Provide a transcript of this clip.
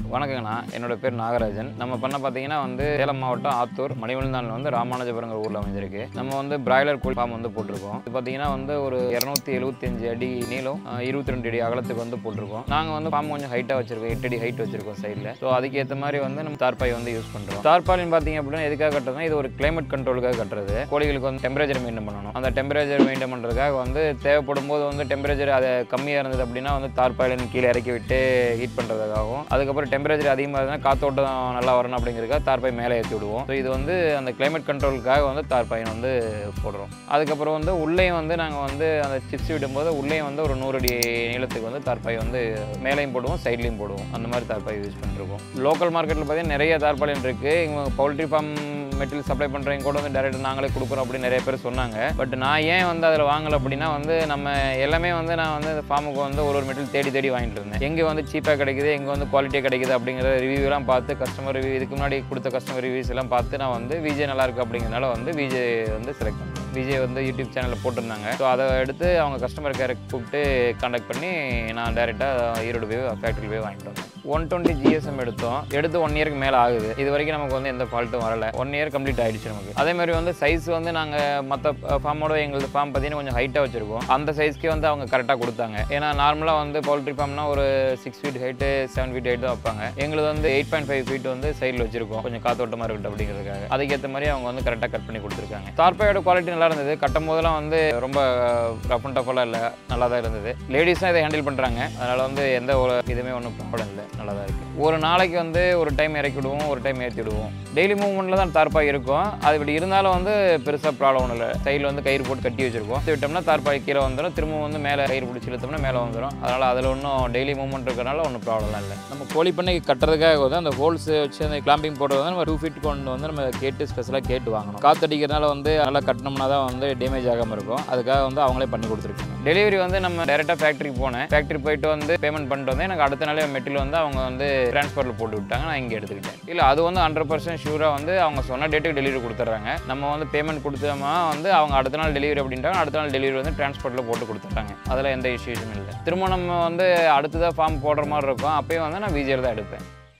வணக்கங்கண்ணா என்னோட பேர் நாகராஜன் நம்ம பண்ண பார்த்தீங்கன்னா வந்து சேலம் மாவட்டம் ஆத்தூர் மணிவந்தானில் வந்து ராமானுஜபுரங்கிற ஊரில் அமைஞ்சிருக்கு நம்ம வந்து பிராய்லர் கோழி ஃபார்ம் வந்து போட்டிருக்கோம் இது பார்த்தீங்கன்னா வந்து ஒரு இரநூத்தி எழுபத்தஞ்சு அடி நீளம் இருபத்தி ரெண்டு அடி அகலத்துக்கு வந்து போட்டிருக்கோம் நாங்கள் வந்து ஃபார்ம் கொஞ்சம் ஹைட்டாக வச்சிருக்கோம் எட்டு அடி ஹைட் வச்சிருக்கோம் சைடில் ஸோ அதுக்கேற்ற மாதிரி வந்து நம்ம தார்பாய் வந்து யூஸ் பண்ணுறோம் தார்பாலின் பார்த்தீங்க அப்படின்னா எதுக்காக கட்டுறதுனா இது ஒரு கிளைமேட் கண்ட்ரோலுக்காக கட்டுறது கோழிகளுக்கு வந்து டெம்பரேச்சர் மெயின்டைன் பண்ணணும் அந்த டெம்பரேச்சர் மெயின்டைன் பண்ணுறதுக்காக வந்து தேவைப்படும் போது வந்து டெம்பரேச்சர் அது கம்மியாக இருந்தது அப்படின்னா வந்து தார்பாலின் கீழே இறக்கி விட்டு ஹீட் பண்ணுறதுக்காகவும் அதுக்கப்புறம் டெம்பரேச்சர் அதிகமாக இருந்தால் காத்தோட்டம் நல்லா வரணும் அப்படிங்கிறதுக்காக தார்பாய் மேலே ஏற்றி விடுவோம் ஸோ இது வந்து அந்த கிளைமேட் கண்ட்ரோலுக்காக வந்து தார்பாயின் வந்து போடுறோம் அதுக்கப்புறம் வந்து உள்ளேயும் வந்து நாங்கள் வந்து அந்த சிப்ஸ் விடும்போது உள்ளேயும் வந்து ஒரு நூறு அடி நீளத்துக்கு வந்து தார்பாய் வந்து மேலேயும் போடுவோம் சைட்லேயும் போடுவோம் அந்த மாதிரி தார்பாய் யூஸ் பண்ணிருக்கோம் லோக்கல் மார்க்கெட்டில் பார்த்தீங்கன்னா நிறைய தார்பாலின் இருக்குது இவங்க பவுல்ட்ரி ஃபார்ம் மெட்டீரியல் சப்ளை பண்ணுறவங்க கூட வந்து டேரெக்டாக நாங்களே கொடுக்குறோம் அப்படின்னு நிறைய பேர் சொன்னாங்க பட் நான் ஏன் வந்து அதில் வாங்கலை அப்படின்னா வந்து நம்ம எல்லாமே வந்து நான் வந்து இந்த ஃபார்முக்கு வந்து ஒரு ஒரு மெட்டீரியல் தேடி தேடி வாங்கிட்டு இருந்தேன் எங்கே வந்து சீப்பாக கிடைக்குது எங்கே வந்து குவாலிட்டியாக கிடைக்குது அப்படிங்கிற ரிவ்யூலாம் பார்த்து கஸ்டமர் ரிவ்யூ இதுக்கு முன்னாடி கொடுத்த கஸ்டமர் ரிவ்யூஸ் எல்லாம் பார்த்து நான் வந்து விஜய் நல்லா இருக்கு அப்படிங்கிறனால வந்து விஜய் வந்து செலக்ட் பண்ணேன் விஜய் வந்து யூடியூப் சேனலில் போட்டிருந்தாங்க ஸோ அதை எடுத்து அவங்க கஸ்டமர் கேரை கூப்பிட்டு காண்டாக்ட் பண்ணி நான் டேரெக்டாக ஈரோடு போய் ஃபேக்ட்ரி போய் வாங்கிட்டு வந்தேன் ஒன் டுவெண்ட்டி ஜிஎஸ்எம் எடுத்தோம் எடுத்து ஒன் இயருக்கு மேலே ஆகுது இது வரைக்கும் நமக்கு வந்து எந்த ஃபால்ட்டும் வரல ஒன் இயர் கம்ப்ளீட் ஆயிடுச்சு நமக்கு அதே மாதிரி வந்து சைஸ் வந்து நாங்கள் மற்ற ஃபார்மோட எங்களது ஃபார்ம் பார்த்தீங்கன்னா கொஞ்சம் ஹைட்டாக வச்சிருக்கோம் அந்த சைஸ்க்கே வந்து அவங்க கரெக்டாக கொடுத்தாங்க ஏன்னா நார்மலாக வந்து பவுல்ட்ரி ஃபார்ம்னா ஒரு six feet height seven feet height தான் வைப்பாங்க எங்களுக்கு வந்து எயிட் பாயிண்ட் ஃபைவ் ஃபீட் வந்து சைடில் வச்சிருக்கோம் கொஞ்சம் காத்தோட்டமாக இருக்கட்டும் அப்படிங்கிறதுக்காக அதுக்கேற்ற மாதிரி அவங்க வந்து கரெக்டாக கட் பண்ணி கொடுத்துருக்காங்க தார்பாயோட குவாலிட்டி நல்லா இருந்தது கட்டும் போதெல்லாம் வந்து ரொம்ப ரஃப் அண்ட் டஃபெல்லாம் இல்லை நல்லா தான் இருந்தது லேடிஸ் தான் இதை ஹேண்டில் பண்ணுறாங்க அதனால் வந்து எந்த ஒரு இதுவுமே ஒன்றும் ப்ராப்ளம் இல்லை நல்லா தான் இருக்குது ஒரு நாளைக்கு வந்து ஒரு டைம் இறக்கி விடுவோம் ஒரு டைம் ஏற்றி விடுவோம் டெய்லி மூவ்மெண்ட்டில் தான் தார்பாய் இருக்கும் அது இப்படி இருந்தாலும் வந்து பெருசாக ப்ராப்ளம் ஒன்றும் இல்லை சைடில் வந்து கயிறு போட்டு கட்டி வச்சிருக்கோம் எடுத்து விட்டோம்னா தார்பாய் கீழே வந்துடும் திரும்ப வந்து மேலே கயிறு பிடிச்சி இழுத்தோம்னா மேலே வந்துடும் அதனால் அதில் ஒன்றும் டெய்லி மூவ்மெண்ட் இருக்கிறனால ஒன்றும் ப்ராப்ளம்லாம் இல்லை நம்ம கோழி பண்ணை கட்டுறதுக்காக வந்து அந்த ஹோல்ஸ் வச்சு அந்த கிளாம்பிங் போடுறது வந்து நம்ம டூ ஃபீட் கொண்டு வந்து நம்ம கேட்டு ஸ்பெஷலாக கேட்டு வாங்கணும் காத்தடிக்கிறதுனால வந்து நல்லா கட்டினோம்னா தான் வந்து டேமேஜ் ஆகாமல் இருக்கும் அதுக்காக வந்து அவங்களே பண்ணி கொடுத்துருக்காங்க டெலிவரி வந்து நம்ம டேரெக்டாக ஃபேக்ட்ரிக்கு போனேன் ஃபேக்ட்ரி போயிட்டு வந்து பேமெண்ட் பண்ணிட்டு வந்து எனக்கு அடுத்த நாளே மெட்டீரியல் வந்து அவங்க வந்து டிரான்ஸ்ஃபரில் போட்டு விட்டாங்க நான் இங்கே எடுத்துக்கிட்டேன் இல்லை அது வந்து ஹண்ட்ரட் பர்சன்ட் ஷூராக வந்து அவங்க சொன்ன டேட்டுக்கு டெலிவரி கொடுத்துட்றாங்க நம்ம வந்து பேமெண்ட் கொடுத்தோமா வந்து அவங்க அடுத்த நாள் டெலிவரி அப்படின்றாங்க அடுத்த நாள் டெலிவரி வந்து டிரான்ஸ்போர்ட்டில் போட்டு கொடுத்துட்றாங்க அதில் எந்த இஷ்யூஸும் இல்லை திரும்ப நம்ம வந்து அடுத்ததாக ஃபார்ம் போடுற மாதிரி இருக்கும் அப்பயும் வந்து நான் விஜயில் தான் எடுப்பேன்